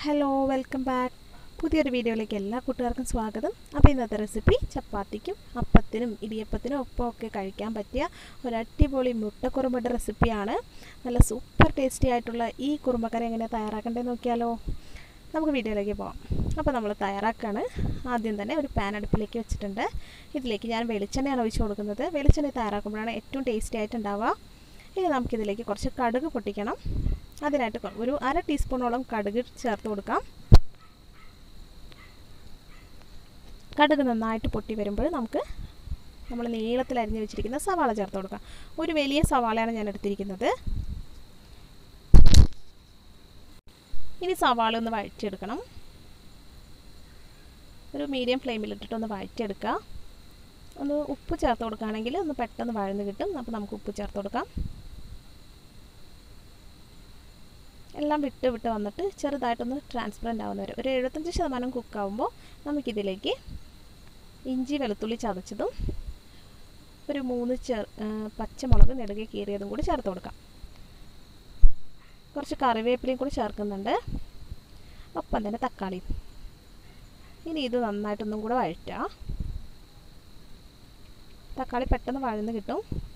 hello welcome back പുതിയൊരു വീഡിയോയിലേക്ക് എല്ലാ കൂട്ടുകാർക്കും സ്വാഗതം അപ്പോൾ ഇന്നത്തെ റെസിപ്പി ചപ്പാത്തിക്കും അപ്പത്തിനും ഇടിയപ്പത്തിനും ഒപ്പം ഒക്കെ കഴിക്കാൻ പറ്റിയ ഒരു അടിപൊളി മുട്ടക്കുറുമയുടെ റെസിപ്പിയാണ് നല്ല സൂപ്പർ ടേസ്റ്റി ആയിട്ടുള്ള ഈ കുറുമക്കറി എങ്ങനെ തയ്യാറാക്കേണ്ടതെന്ന് നോക്കിയാലോ നമുക്ക് വീഡിയോയിലേക്ക് പോകാം അപ്പോൾ നമ്മൾ തയ്യാറാക്കുകയാണ് ആദ്യം തന്നെ ഒരു പാൻ അടുപ്പിലേക്ക് വെച്ചിട്ടുണ്ട് ഇതിലേക്ക് ഞാൻ വെളിച്ചെണ്ണയാണ് ഒഴിച്ചു കൊടുക്കുന്നത് വെളിച്ചെണ്ണ തയ്യാറാക്കുമ്പോഴാണ് ഏറ്റവും ടേസ്റ്റി ആയിട്ടുണ്ടാവുക ഇനി നമുക്കിതിലേക്ക് കുറച്ച് കടുക് പൊട്ടിക്കണം അതിനായിട്ട് ഒരു അര ടീസ്പൂണോളം കടുക് ചേർത്ത് കൊടുക്കാം കടുക് നന്നായിട്ട് പൊട്ടി വരുമ്പോൾ നമുക്ക് നമ്മൾ നീളത്തിൽ അരിഞ്ഞ് വെച്ചിരിക്കുന്ന സവാള ചേർത്ത് കൊടുക്കാം ഒരു വലിയ സവാളയാണ് ഞാൻ എടുത്തിരിക്കുന്നത് ഇനി സവാള ഒന്ന് വഴറ്റിയെടുക്കണം ഒരു മീഡിയം ഫ്ലെയിമിലിട്ടിട്ട് ഒന്ന് വഴറ്റിയെടുക്കുക ഒന്ന് ഉപ്പ് ചേർത്ത് കൊടുക്കുകയാണെങ്കിൽ ഒന്ന് പെട്ടെന്ന് വഴന്ന് കിട്ടും അപ്പോൾ നമുക്ക് ഉപ്പ് ചേർത്ത് കൊടുക്കാം എല്ലാം വിട്ട് വിട്ട് വന്നിട്ട് ചെറുതായിട്ടൊന്ന് ട്രാൻസ്പെറൻ്റ് ആവുന്ന വരെ ഒരു എഴുപത്തഞ്ച് ശതമാനം കുക്കാവുമ്പോൾ നമുക്കിതിലേക്ക് ഇഞ്ചി വെളുത്തുള്ളി ചതച്ചതും ഒരു മൂന്ന് ചെറു പച്ചമുളക് നെടുകെ കീറിയതും കൂടി ചേർത്ത് കൊടുക്കാം കുറച്ച് കറിവേപ്പിലയും കൂടി ചേർക്കുന്നുണ്ട് ഒപ്പം തന്നെ തക്കാളിയും ഇനി ഇത് നന്നായിട്ടൊന്നും കൂടെ വഴറ്റുക തക്കാളി പെട്ടെന്ന് വഴന്ന് കിട്ടും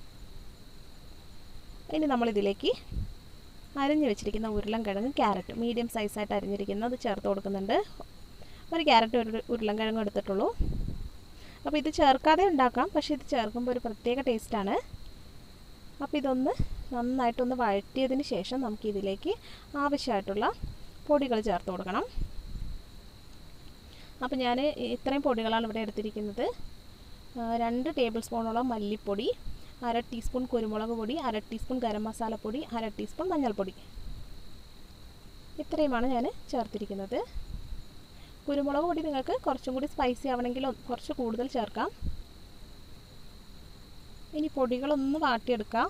ഇനി നമ്മളിതിലേക്ക് അരിഞ്ഞു വെച്ചിരിക്കുന്ന ഉരുളൻകിഴങ്ങ് ക്യാരറ്റ് മീഡിയം സൈസായിട്ട് അരിഞ്ഞിരിക്കുന്നത് ചേർത്ത് കൊടുക്കുന്നുണ്ട് ഒരു ക്യാരറ്റ് ഒരു ഉരുളൻകിഴങ്ങ് എടുത്തിട്ടുള്ളൂ അപ്പോൾ ഇത് ചേർക്കാതെ ഉണ്ടാക്കാം പക്ഷേ ഇത് ചേർക്കുമ്പോൾ ഒരു പ്രത്യേക ടേസ്റ്റാണ് അപ്പോൾ ഇതൊന്ന് നന്നായിട്ടൊന്ന് വഴറ്റിയതിന് ശേഷം നമുക്കിതിലേക്ക് ആവശ്യമായിട്ടുള്ള പൊടികൾ ചേർത്ത് കൊടുക്കണം അപ്പോൾ ഞാൻ ഇത്രയും പൊടികളാണ് ഇവിടെ എടുത്തിരിക്കുന്നത് രണ്ട് ടേബിൾ സ്പൂണോളം മല്ലിപ്പൊടി അര ടീസ്പൂൺ കുരുമുളക് പൊടി അര ടീസ്പൂൺ ഗരം മസാലപ്പൊടി അര ടീസ്പൂൺ മഞ്ഞൾപ്പൊടി ഇത്രയുമാണ് ഞാൻ ചേർത്തിരിക്കുന്നത് കുരുമുളക് പൊടി നിങ്ങൾക്ക് കുറച്ചും കൂടി സ്പൈസി ആവണമെങ്കിൽ കുറച്ച് കൂടുതൽ ചേർക്കാം ഇനി പൊടികളൊന്ന് വാട്ടിയെടുക്കാം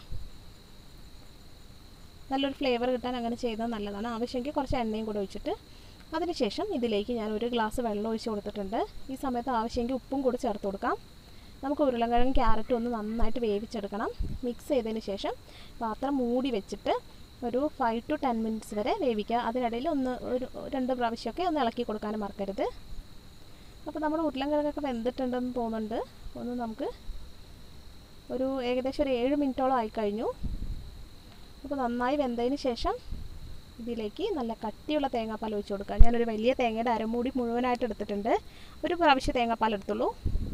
നല്ലൊരു ഫ്ലേവർ കിട്ടാൻ അങ്ങനെ ചെയ്താൽ നല്ലതാണ് ആവശ്യമെങ്കിൽ കുറച്ച് എണ്ണയും കൂടെ ഒഴിച്ചിട്ട് അതിനുശേഷം ഇതിലേക്ക് ഞാൻ ഒരു ഗ്ലാസ് വെള്ളം ഒഴിച്ച് കൊടുത്തിട്ടുണ്ട് ഈ സമയത്ത് ആവശ്യമെങ്കിൽ ഉപ്പും കൂടി ചേർത്ത് കൊടുക്കാം നമുക്ക് ഉരുളൻകിഴങ്ങ് ക്യാരറ്റും ഒന്ന് നന്നായിട്ട് വേവിച്ചെടുക്കണം മിക്സ് ചെയ്തതിന് ശേഷം പാത്രം മൂടി വെച്ചിട്ട് ഒരു ഫൈവ് ടു ടെൻ മിനിറ്റ്സ് വരെ വേവിക്കുക അതിനിടയിൽ ഒന്ന് ഒരു രണ്ട് പ്രാവശ്യമൊക്കെ ഒന്ന് ഇളക്കി കൊടുക്കാനും മറക്കരുത് അപ്പോൾ നമ്മുടെ ഉരുളൻകിഴങ്ങൊക്കെ വെന്തിട്ടുണ്ടെന്ന് തോന്നുന്നുണ്ട് ഒന്ന് നമുക്ക് ഒരു ഏകദേശം ഒരു ഏഴ് മിനിറ്റോളം ആയി കഴിഞ്ഞു അപ്പോൾ നന്നായി വെന്തതിന് ശേഷം ഇതിലേക്ക് നല്ല കട്ടിയുള്ള തേങ്ങാപ്പാൽ ഒഴിച്ച് കൊടുക്കുക ഞാനൊരു വലിയ തേങ്ങയുടെ അരമൂടി മുഴുവനായിട്ട് എടുത്തിട്ടുണ്ട് ഒരു പ്രാവശ്യം തേങ്ങാപ്പാൽ എടുത്തുള്ളൂ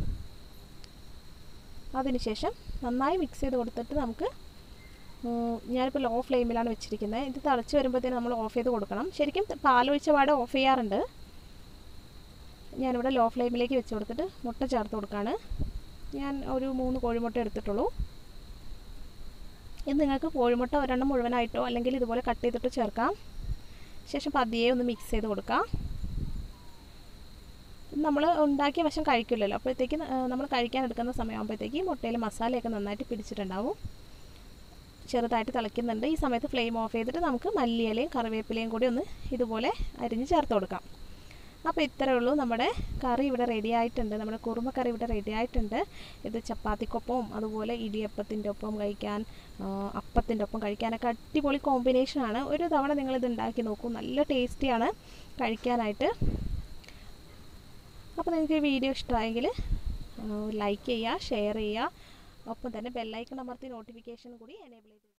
അതിനുശേഷം നന്നായി മിക്സ് ചെയ്ത് കൊടുത്തിട്ട് നമുക്ക് ഞാനിപ്പോൾ ലോ ഫ്ലെയിമിലാണ് വെച്ചിരിക്കുന്നത് ഇത് തിളച്ച് വരുമ്പോഴത്തേനും നമ്മൾ ഓഫ് ചെയ്ത് കൊടുക്കണം ശരിക്കും പാലൊഴിച്ച പാടെ ഓഫ് ചെയ്യാറുണ്ട് ഞാനിവിടെ ലോ ഫ്ലെയിമിലേക്ക് വെച്ച് കൊടുത്തിട്ട് മുട്ട ചേർത്ത് കൊടുക്കുകയാണ് ഞാൻ ഒരു മൂന്ന് കോഴിമുട്ട എടുത്തിട്ടുള്ളൂ ഇത് നിങ്ങൾക്ക് കോഴിമുട്ട ഒരെണ്ണം മുഴുവനായിട്ടോ അല്ലെങ്കിൽ ഇതുപോലെ കട്ട് ചെയ്തിട്ട് ചേർക്കാം ശേഷം പതിയെ ഒന്ന് മിക്സ് ചെയ്ത് കൊടുക്കാം നമ്മൾ ഉണ്ടാക്കിയ വശം കഴിക്കില്ലല്ലോ അപ്പോഴത്തേക്ക് നമ്മൾ കഴിക്കാൻ എടുക്കുന്ന സമയമാകുമ്പോഴത്തേക്ക് മുട്ടയിൽ മസാലയൊക്കെ നന്നായിട്ട് പിടിച്ചിട്ടുണ്ടാവും ചെറുതായിട്ട് തിളയ്ക്കുന്നുണ്ട് ഈ സമയത്ത് ഫ്ലെയിം ഓഫ് ചെയ്തിട്ട് നമുക്ക് മല്ലിയിലയും കറിവേപ്പിലയും കൂടി ഒന്ന് ഇതുപോലെ അരിഞ്ഞ് ചേർത്ത് കൊടുക്കാം അപ്പോൾ ഇത്രയേ ഉള്ളൂ നമ്മുടെ കറി ഇവിടെ റെഡി ആയിട്ടുണ്ട് നമ്മുടെ കുറുമ കറി ഇവിടെ റെഡി ആയിട്ടുണ്ട് ഇത് ചപ്പാത്തിക്കൊപ്പവും അതുപോലെ ഇടിയപ്പത്തിൻ്റെ ഒപ്പം കഴിക്കാൻ അപ്പത്തിൻ്റെ ഒപ്പം കഴിക്കാനൊക്കെ അടിപൊളി കോമ്പിനേഷനാണ് ഒരു തവണ നിങ്ങളിത് ഉണ്ടാക്കി നോക്കൂ നല്ല ടേസ്റ്റിയാണ് കഴിക്കാനായിട്ട് അപ്പോൾ നിങ്ങൾക്ക് ഈ വീഡിയോ ഇഷ്ടമായെങ്കിൽ ലൈക്ക് ചെയ്യുക ഷെയർ ചെയ്യുക ഒപ്പം തന്നെ ബെല്ലൈക്കൺ അമർത്തി നോട്ടിഫിക്കേഷൻ കൂടി എനേബിൾ ചെയ്ത്